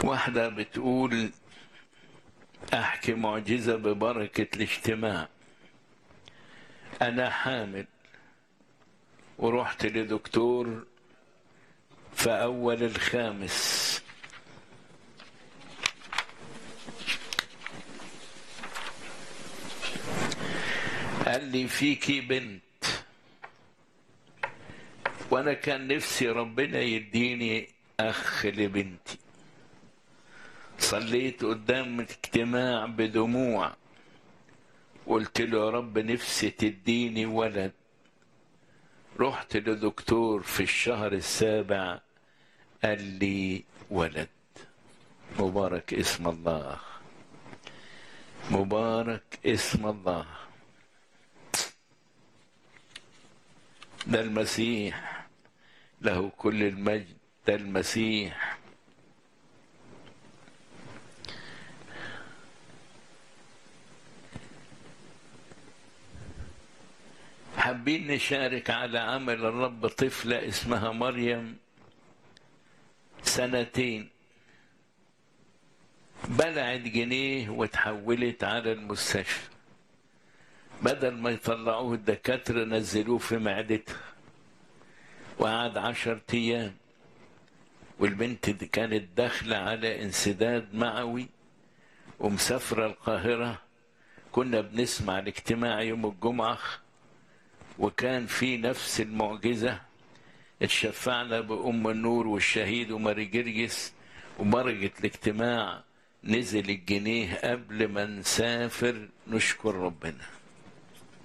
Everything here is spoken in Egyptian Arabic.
واحدة بتقول أحكي معجزة ببركة الاجتماع أنا حامل ورحت لدكتور في أول الخامس قال لي فيكي بنت وانا كان نفسي ربنا يديني اخ لبنتي صليت قدام اجتماع بدموع قلت له يا رب نفسي تديني ولد رحت لدكتور في الشهر السابع قال لي ولد مبارك اسم الله مبارك اسم الله ده المسيح له كل المجد ده المسيح حابين نشارك على عمل الرب طفلة اسمها مريم سنتين بلعت جنيه وتحولت على المستشفى بدل ما يطلعوه الدكاترة نزلوه في معدتها وقعد عشر أيام والبنت دي كانت داخلة على انسداد معوي ومسافرة القاهرة كنا بنسمع الاجتماع يوم الجمعة وكان في نفس المعجزة اتشفعنا بأم النور والشهيد وماري جرجس ومرجة الاجتماع نزل الجنيه قبل ما نسافر نشكر ربنا